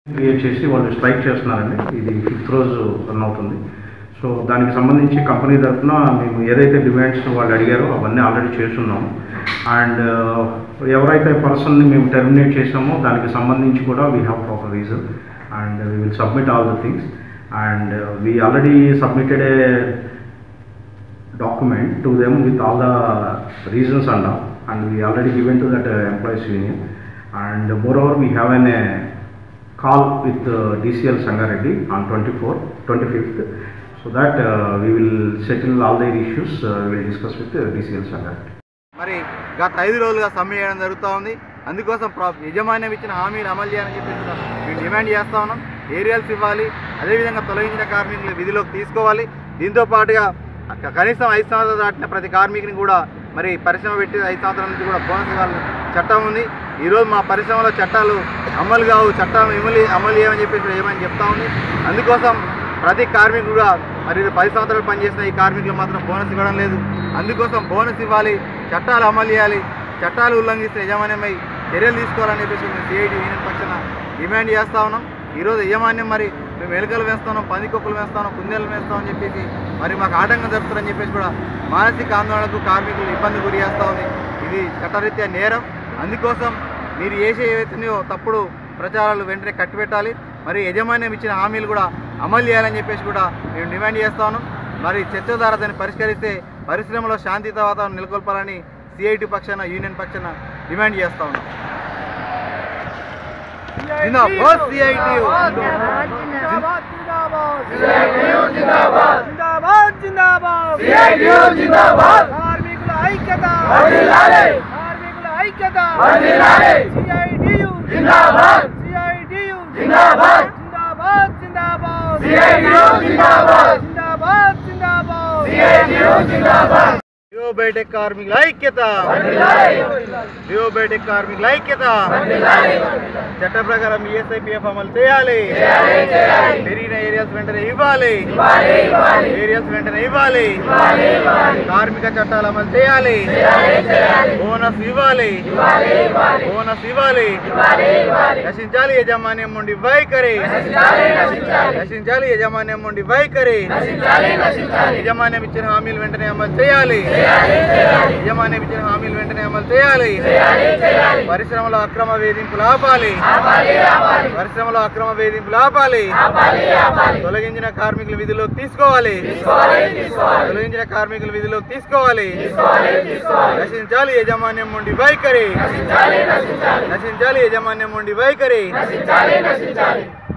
create చేసి వాళ్ళు strike చేస్తున్నారండి ఇది ఫిఫ్త్ రోజు రన్ అవుతుంది సో దానికి సంబంధించి కంపెనీ తరఫున మేము ఏదైతే డిమాండ్స్ వాళ్ళు అడిగారో అవన్నీ ఆల్రెడీ చేస్తున్నాము అండ్ ఎవరైతే పర్సన్ని మేము టెర్మినేట్ చేసామో దానికి సంబంధించి కూడా we have proper reason and we will submit all the things and we already submitted a document to them with all the reasons and all and we already given to that uh, employees union and moreover we have an uh, call with uh, DCL Sangareddy on 24th 25th so that uh, we will settle all their issues uh, we will discuss with uh, DCL Sangareddy మరి గత ఐదు రోజులుగా సమ్మె చేయడం జరుగుతూ ఉంది అందుకోసం ప్రా- యజమాన్యం ఇచ్చిన హామీలు అమలు చేయాలని చెప్పి కూడా మేము డిమాండ్ చేస్తా ఉన్నాం ఏరియాల్స్ ఇవ్వాలి అదేవిధంగా తొలగించిన కార్మికులు విధిలోకి తీసుకోవాలి దీంతో పాటుగా క- కనీసం ఐదు సంవత్సరాలు దాటిన ప్రతి కార్మికుని కూడా మరి పరిశ్రమ పెట్టి ఐదు సంవత్సరాల నుంచి కూడా బోనస్ ఇవ్వాలని చట్టం ఉంది ఈరోజు మా పరిశ్రమలో చట్టాలు అమలు కావు చట్టం అమలు అమలు చేయమని చెప్పేసి ఏమని చెప్తా ఉంది అందుకోసం ప్రతి కార్మికుడు కూడా మరి ఇది పది సంవత్సరాలు పనిచేసిన ఈ కార్మికులు మాత్రం బోనస్ ఇవ్వడం లేదు అందుకోసం బోనస్ ఇవ్వాలి చట్టాలు అమలు చేయాలి చట్టాలు ఉల్లంఘిస్తే యజమాన్యమై చర్యలు తీసుకోవాలని చెప్పేసి మేము సిఐటి యూనియన్ పక్షాన డిమాండ్ చేస్తా ఉన్నాం ఈరోజు యజమాన్యం మరి మేము ఎలుకలు వేస్తున్నాం పందికొక్కులు వేస్తాం కుందేలు వేస్తామని చెప్పేసి మరి మాకు ఆటంకం జరుపుతారని చెప్పేసి కూడా మానసిక ఆందోళనకు కార్మికులు ఇబ్బంది గురి చేస్తూ ఉంది ఇది చట్టరీత్యా నేరం అందుకోసం మీరు చేసే ఏవైతున్నాయో తప్పుడు ప్రచారాలు వెంటనే కట్టిపెట్టాలి మరి యజమాన్యం ఇచ్చిన హామీలు కూడా అమలు చేయాలని చెప్పేసి కూడా మేము డిమాండ్ చేస్తా ఉన్నాం మరి చర్చ ద్వారా దాన్ని పరిష్కరిస్తే పరిశ్రమలో శాంతియుత వాతావరణం నెలకొల్పాలని సిఐటి పక్షాన యూనియన్ పక్షాన డిమాండ్ చేస్తా ఉన్నాం జిందాబాద్ సిఐటి జిందాబాద్ జిందాబాద్ కార్మికుల ఐక్యత కార్మికుల ఐక్యత సిఐటియు జిందాబాద్ సిఐటియు జిందాబాద్ జిందాబాద్ జిందాబాద్ సిఐటియు జిందాబాద్ జిందాబాద్ జిందాబాద్ జియో బయటెక్ కార్మికుల ఐక్యత జియో బయటెక్ కార్మికుల ఐక్యత చట్ట ప్రకారం ఈఎస్ఐపిఎఫ్ అమలు చేయాలి పెరిగిన ఏరియాస్ వెంటనే ఇవ్వాలి ఏరియాస్ వెంటనే ఇవ్వాలి కార్మిక చట్టాలు అమలు చేయాలి బోనస్ ఇవ్వాలి బోనస్ ఇవ్వాలి నశించాలి యజమాన్యం నుండి వైఖరి నశించాలి యజమాన్యం నుండి వైఖరి యజమాన్యం ఇచ్చిన హామీలు వెంటనే అమలు చేయాలి యజమాన్యం ఇచ్చిన హామీలు వెంటనే అమలు చేయాలి పరిశ్రమలో అక్రమ వేధింపులు ఆపాలి పరిశ్రమలో అక్రమ వేధింపులు ఆపాలి తొలగించిన కార్మికుల విధిలోకి తీసుకోవాలి తొలగించిన కార్మికుల విధిలోకి తీసుకోవాలి నశించాలి యజమాన్యం నుండి వైఖరి నశించాలి యజమాన్యం నుండి వైఖరి